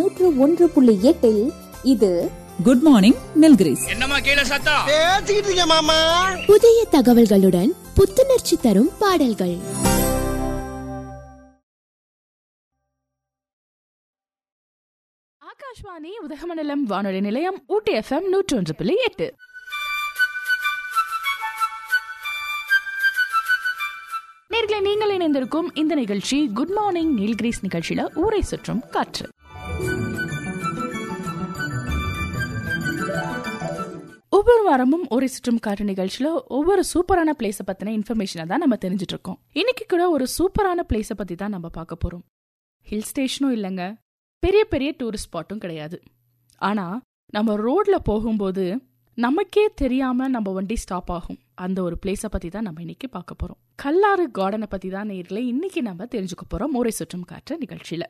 நூற்று ஒன்று புள்ளி எட்டில் இது குட் மார்னிங் நில்கிரிஸ் என்னம்மா கீழே சத்தம் பேசிக்கிட்டு இருக்க மாமா புதிய தகவல்களுடன் புத்துணர்ச்சி தரும் பாடல்கள் ஆகாஷ்வாணி உதகமண்டலம் வானொலி நிலையம் ஊட்டி எஃப்எம் நூற்றி ஒன்று புள்ளி எட்டு நேர்களை நீங்கள் இணைந்திருக்கும் இந்த நிகழ்ச்சி குட் மார்னிங் நீல்கிரீஸ் நிகழ்ச்சியில ஊரை சுற்றும் காற்று ஒவ்வொரு வாரமும் ஒரு சுற்றும் காற்று நிகழ்ச்சியில ஒவ்வொரு சூப்பரான பிளேஸை பத்தின இன்ஃபர்மேஷனை தான் நம்ம தெரிஞ்சுட்டு இருக்கோம் இன்னைக்கு கூட ஒரு சூப்பரான பிளேஸை பத்தி தான் நம்ம பார்க்க போறோம் ஹில் ஸ்டேஷனும் இல்லைங்க பெரிய பெரிய டூரிஸ்ட் ஸ்பாட்டும் கிடையாது ஆனா நம்ம ரோட்ல போகும்போது நமக்கே தெரியாம நம்ம வண்டி ஸ்டாப் ஆகும் அந்த ஒரு பிளேஸை பத்தி தான் நம்ம இன்னைக்கு பார்க்க போறோம் கல்லாறு கார்டனை பத்தி தான் நேர்ல இன்னைக்கு நம்ம தெரிஞ்சுக்க போறோம் மூரை சுற்றும் காற்று நிகழ்ச்சியில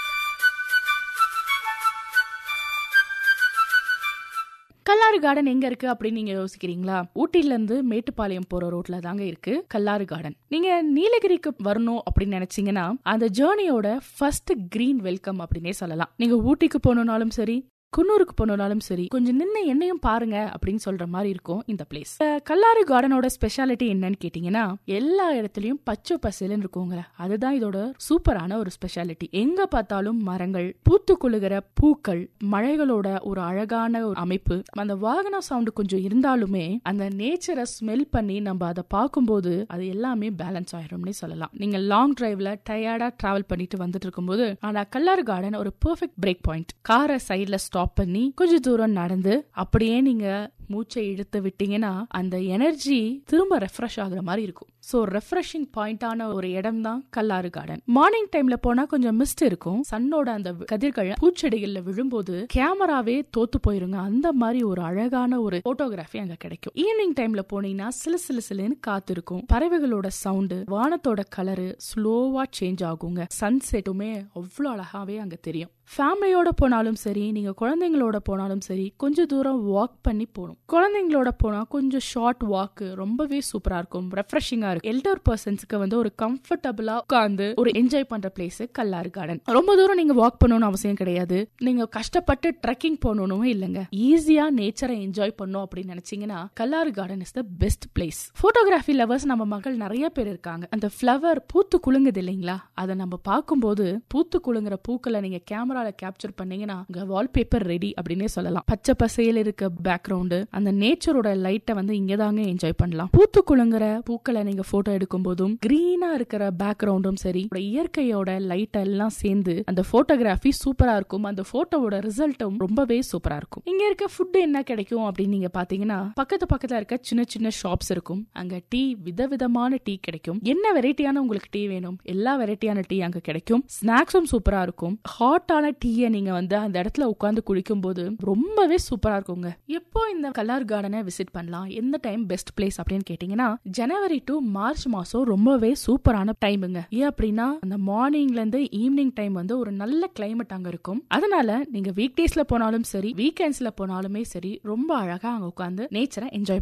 கல்லாறு கார்டன் எங்க இருக்கு அப்படின்னு நீங்க யோசிக்கிறீங்களா ஊட்டில இருந்து மேட்டுப்பாளையம் போற ரோட்ல தாங்க இருக்கு கல்லாறு கார்டன் நீங்க நீலகிரிக்கு வரணும் அப்படின்னு நினைச்சீங்கன்னா அந்த ஜேர்னியோட ஃபர்ஸ்ட் கிரீன் வெல்கம் அப்படின்னே சொல்லலாம் நீங்க ஊட்டிக்கு போகணும்னாலும் சரி குன்னூருக்கு போனாலும் சரி கொஞ்சம் நின்று என்னையும் பாருங்க அப்படின்னு சொல்ற மாதிரி இருக்கும் இந்த பிளேஸ் கல்லாறு கார்டனோட ஸ்பெஷாலிட்டி என்னன்னு கேட்டீங்கன்னா எல்லா இடத்துலயும் பச்சை பசேலுன்னு இருக்குங்க அதுதான் இதோட சூப்பரான ஒரு ஸ்பெஷாலிட்டி எங்க பார்த்தாலும் மரங்கள் பூத்து குலுகிற பூக்கள் மழைகளோட ஒரு அழகான ஒரு அமைப்பு அந்த வாகன சவுண்டு கொஞ்சம் இருந்தாலுமே அந்த நேச்சரை ஸ்மெல் பண்ணி நம்ம அதை பார்க்கும்போது அது எல்லாமே பேலன்ஸ் ஆயிரும்னே சொல்லலாம் நீங்க லாங் டிரைவ்ல டயர்டா டிராவல் பண்ணிட்டு வந்துட்டு இருக்கும்போது ஆனா கல்லாறு கார்டன் ஒரு பெர்ஃபெக்ட் பிரேக் பாயிண்ட் காரை சைட்ல ஸ்டாப் பண்ணி கொஞ்ச தூரம் நடந்து அப்படியே நீங்க மூச்சை இழுத்து விட்டீங்கன்னா அந்த எனர்ஜி திரும்ப ரெஃப்ரெஷ் ஆகுற மாதிரி இருக்கும் சோ ரெஃப்ரெஷிங் பாயிண்டான ஒரு இடம் தான் கல்லாறு கார்டன் மார்னிங் டைம்ல போனா கொஞ்சம் மிஸ்ட் இருக்கும் சன்னோட அந்த கதிர்கள் பூச்செடிகள்ல விழும்போது கேமராவே தோத்து போயிருங்க அந்த மாதிரி ஒரு அழகான ஒரு போட்டோகிராஃபி அங்க கிடைக்கும் ஈவினிங் டைம்ல போனீங்கன்னா சிலு சிலு சிலுன்னு காத்து இருக்கும் பறவைகளோட சவுண்டு வானத்தோட கலரு ஸ்லோவா சேஞ்ச் ஆகுங்க சன்செட்டுமே அவ்வளோ அழகாவே அங்க தெரியும் ஃபேமிலியோட போனாலும் சரி நீங்க குழந்தைங்களோட போனாலும் சரி கொஞ்சம் தூரம் வாக் பண்ணி போகணும் குழந்தைங்களோட போனா கொஞ்சம் ஷார்ட் வாக் ரொம்பவே சூப்பரா இருக்கும் ரெஃப்ரெஷிங்கா இருக்கும் எல்டர் பர்சன்ஸ்க்கு வந்து ஒரு கம்ஃபர்டபுளா உட்காந்து ஒரு என்ஜாய் பண்ற பிளேஸ் கல்லாறு கார்டன் ரொம்ப தூரம் நீங்க வாக் பண்ணணும்னு அவசியம் கிடையாது நீங்க கஷ்டப்பட்டு ட்ரெக்கிங் போகணும் இல்லைங்க ஈஸியா நேச்சரை என்ஜாய் பண்ணும் அப்படின்னு நினைச்சீங்கன்னா Kallar garden is the best place photography lovers நம்ம மக்கள் நிறைய பேர் இருக்காங்க அந்த ஃபிளவர் பூத்து குலுங்குது இல்லைங்களா அதை நம்ம பார்க்கும்போது பூத்து குலுங்குற பூக்களை நீங்க கேமரால கேப்சர் பண்ணீங்கன்னா உங்க வால்பேப்பர் ரெடி அப்படின்னே சொல்லலாம் பச்சை பசையில் இருக்க பேக்ரவுண்டு அந்த நேச்சரோட லைட்டை வந்து இங்கதாங்க என்ஜாய் பண்ணலாம் பூத்து குலுங்குற பூக்களை நீங்க போட்டோ எடுக்கும் போதும் கிரீனா இருக்கிற பேக்ரவுண்டும் சரி இயற்கையோட லைட் எல்லாம் சேர்ந்து அந்த போட்டோகிராஃபி சூப்பரா இருக்கும் அந்த போட்டோவோட ரிசல்ட்டும் ரொம்பவே சூப்பரா இருக்கும் இங்க இருக்க ஃபுட் என்ன கிடைக்கும் அப்படின்னு நீங்க பாத்தீங்கன்னா பக்கத்து பக்கத்துல இருக்க சின்ன சின்ன ஷாப்ஸ் இருக்கும் அங்க டீ விதவிதமான டீ கிடைக்கும் என்ன வெரைட்டியான உங்களுக்கு டீ வேணும் எல்லா வெரைட்டியான டீ அங்க கிடைக்கும் ஸ்நாக்ஸும் சூப்பரா இருக்கும் ஹாட்டான டீயை நீங்க வந்து அந்த இடத்துல உட்காந்து குடிக்கும் போது ரொம்பவே சூப்பரா இருக்குங்க எப்போ இந்த கலர் கார்டனை விசிட் பண்ணலாம் எந்த டைம் பெஸ்ட் பிளேஸ் அப்படின்னு கேட்டீங்கன்னா ஜனவரி டு மார்ச் மாசம் ரொம்பவே சூப்பரான டைமுங்க ஏன் அப்படின்னா அந்த மார்னிங்ல இருந்து ஈவினிங் டைம் வந்து ஒரு நல்ல கிளைமேட் அங்க இருக்கும் அதனால நீங்க வீக் டேஸ்ல போனாலும் சரி வீக்கெண்ட்ஸ்ல போனாலுமே சரி ரொம்ப அழகா அங்க உட்காந்து நேச்சரை என்ஜாய்